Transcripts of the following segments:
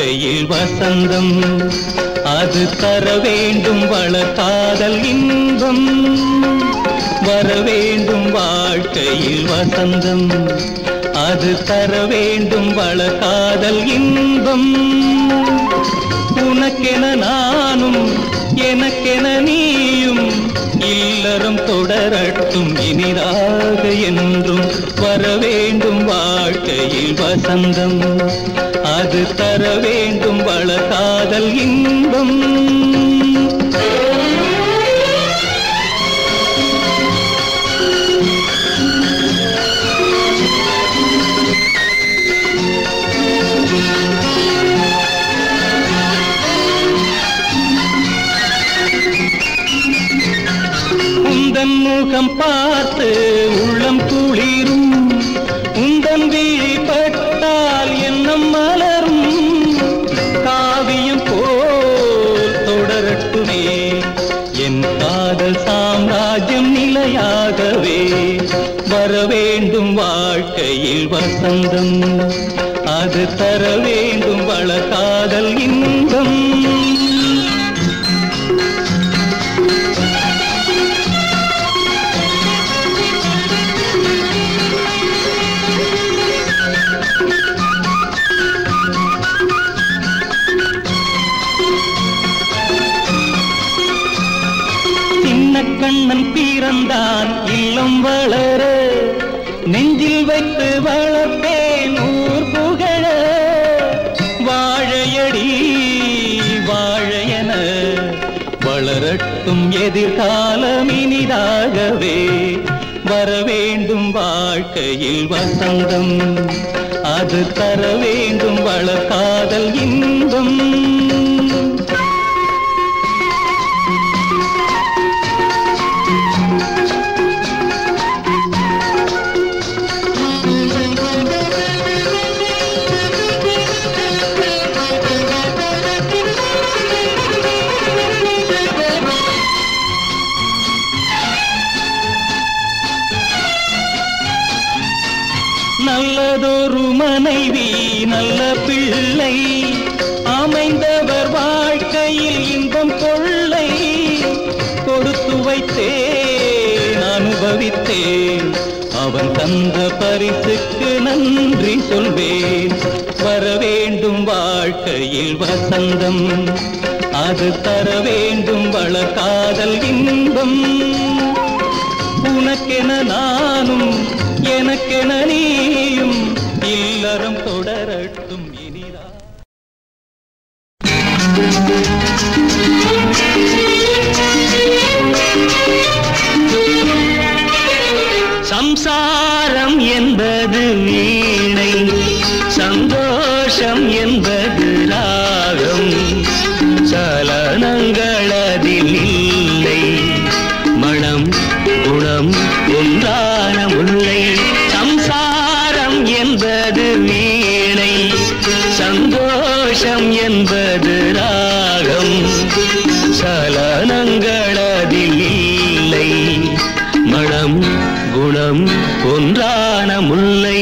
வாழ்க்கையில் வசந்தம் அது தர வேண்டும் வளர்காதல் இன்பம் வர வேண்டும் வாழ்க்கையில் வசந்தம் அது தர வேண்டும் வளர்காதல் இன்பம் உனக்கென நானும் எனக்கென நீயும் இல்லறம் தொடரட்டும் இனிதாக என்றும் வர வேண்டும் வாழ்க்கையில் வசந்தம் அது தர வேண்டும் வளர்காதல் இன்பம் உந்தன் முகம் பார்த்து உள்ளம் குளிரும் உந்தன் விழி பட்டால் எண்ணம் மலரும் காவியம் போல் தொடரட்டுமே என் காதல் சாம்ராஜ்யம் நிலையாகவே வர வேண்டும் வாழ்க்கையில் வசந்தம் அது தர வேண்டும் வளர்காதல் இன்பம் சின்ன கண்ணன் பிறந்தான் இல்லம் வளர நெஞ்சில் வைத்து வளர்ப்பேன் ஊர் புகழ வாழையடி வாழையன வளரட்டும் எதிர்காலம் இனிதாகவே வர வேண்டும் வாழ்க்கையில் வசந்தம் அது தர வேண்டும் வளர்காதல் இன்பம் நல்லதொரு மனைவி நல்ல பிள்ளை அமைந்தவர் வாழ்க்கையில் இன்பம் கொள்ளை கொடுத்து வைத்தேன் அனுபவித்தேன் அவன் தந்த பரிசுக்கு நன்றி சொல்வேன் வர வேண்டும் வாழ்க்கையில் வசந்தம் அது தர வேண்டும் வளர்காதல் இன்பம் உனக்கென நானும் எனக்கென நீயும் இல்லறம் தொடரட்டும் இனிதா சம்சாரம் என்பது வீணை சந்தோஷம் என்பது ராகம் சலனங்களதில் இல்லை மனம் குணம் ஒன்றான முல்லை சம்சாரம் என்பது வீணை சந்தோஷம் என்பது ராகம் சலனங்களதில் இல்லை மனம் குணம் ஒன்றான முல்லை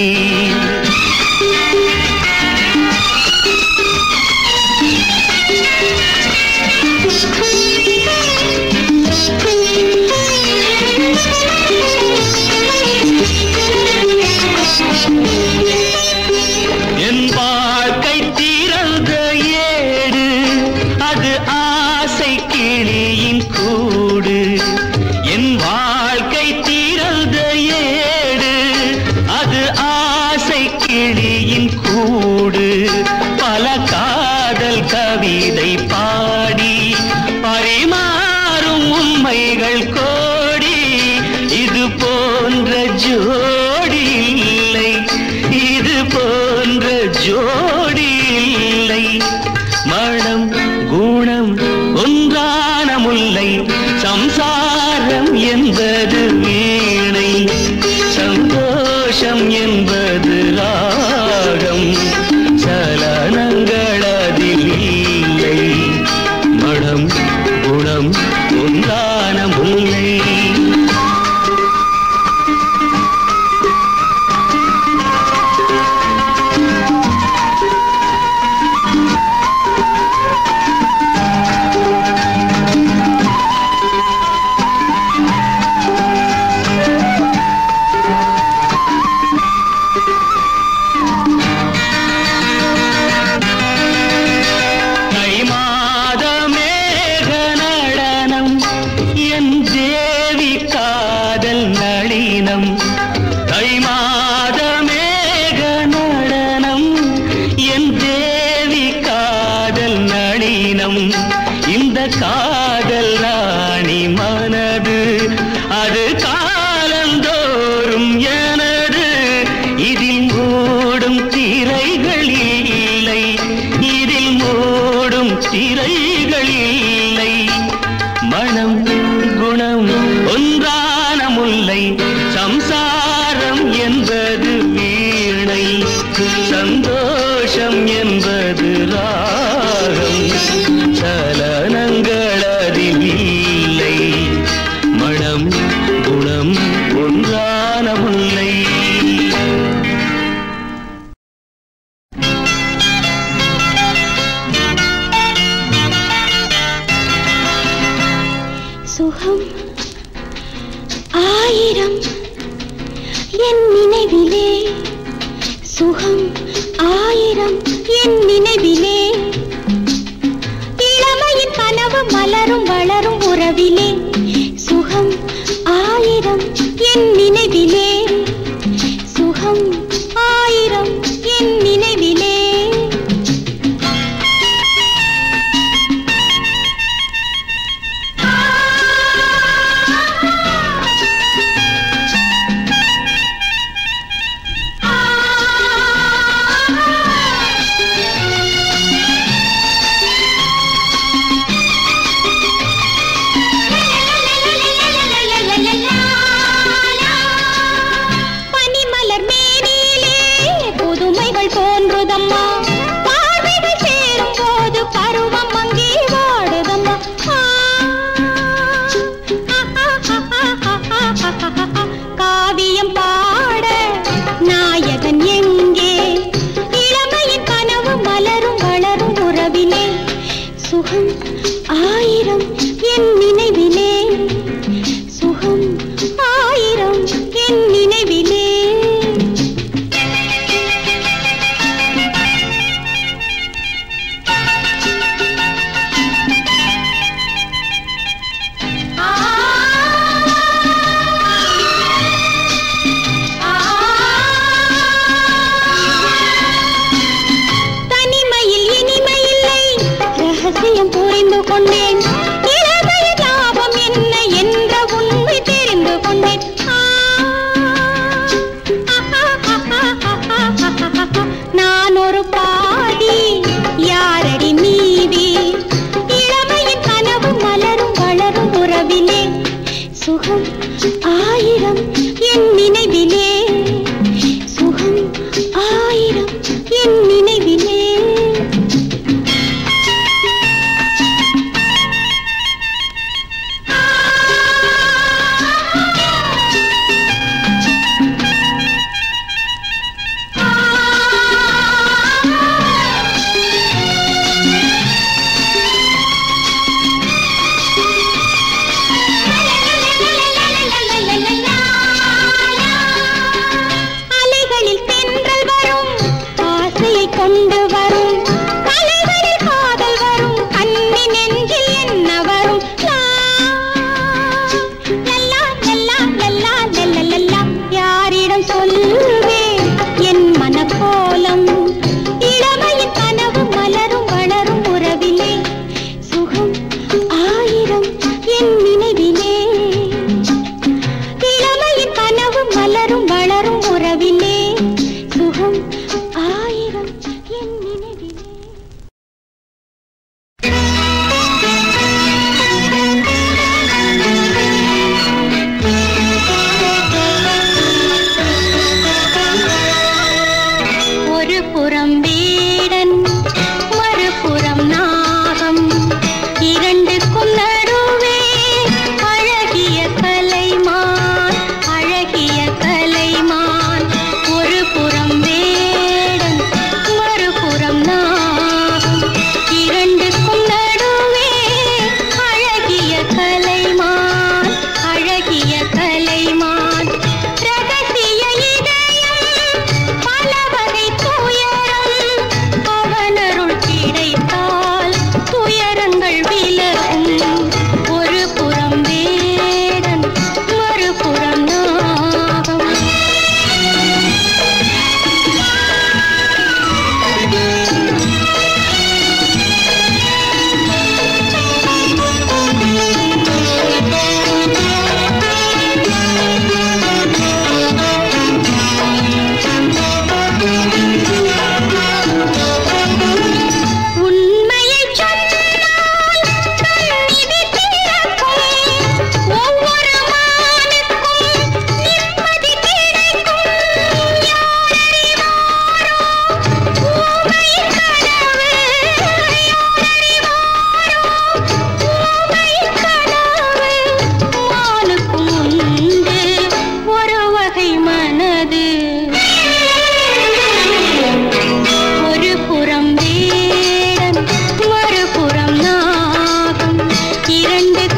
என் வாழ்க்கை திறந்த ஏடு அது ஆசை கிளியின் கூடு என் வாழ்க்கை திறந்த ஏடு அது ஆசை கிளியின் கூடு பல காதல் கவிதை பாடி பரிமாறும் உண்மைகள் கோடி இது போன்ற ஜோடி இல்லை இது போன்ற ஜோடி இல்லை மனம் குணம் ஒன்றான முல்லை சம்சாரம் என்பது வீணை சந்தோஷம் என்பது ராகம் சலனங்களதில் இல்லை மனம் குணம் ஒன்றான முல்லை மனம் குணம் ஒன்றான முல்லை சம்சாரம் என்பது வீணை சந்தோஷம் என்பது ராகம் சலனங்கள் அதில் இல்லை மனம் குணம் ஒன்றான முல்லை சுகம் ஆயிரம் என் நினைவிலே சுகம் ஆயிரம் என் நினைவிலே இளமையின் கனவு மலரும் வளரும் உறவிலே சுகம் ஆயிரம் என் நினைவிலே சுகம் ஆயிரம் என் நினைவிலே பனிமலர் மேனியிலே புதுமைகள் தோன்றுதம்மா பார்வைகள் சேரும் போது பருவம் அங்கே வாடுதம்மா ஆ, காவியம் பாட நாயகன் எங்கே இளமையின் கனவு மலரும் வளரும் உறவிலே சுகம் ஆயிரம் என் நினைவிலே சுகம் ஆயிரம் என் நினைவிலே தனிமையில் இனிமையில்லை ரகசியம் புரிந்து கொண்டேன் இளமையின் லாபம் என்ன என்ற உண்மை தெரிந்து கொண்டேன் ஆ, நான் ஒரு பாதி யாரடி மீதி இளமையின் கனவு மலரும் வளரும் உறவிலே சுகம் ஆயிரம் என் நினைவிலே சுகம் ஆயிரம் என் நினைவிலே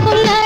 புன்னகை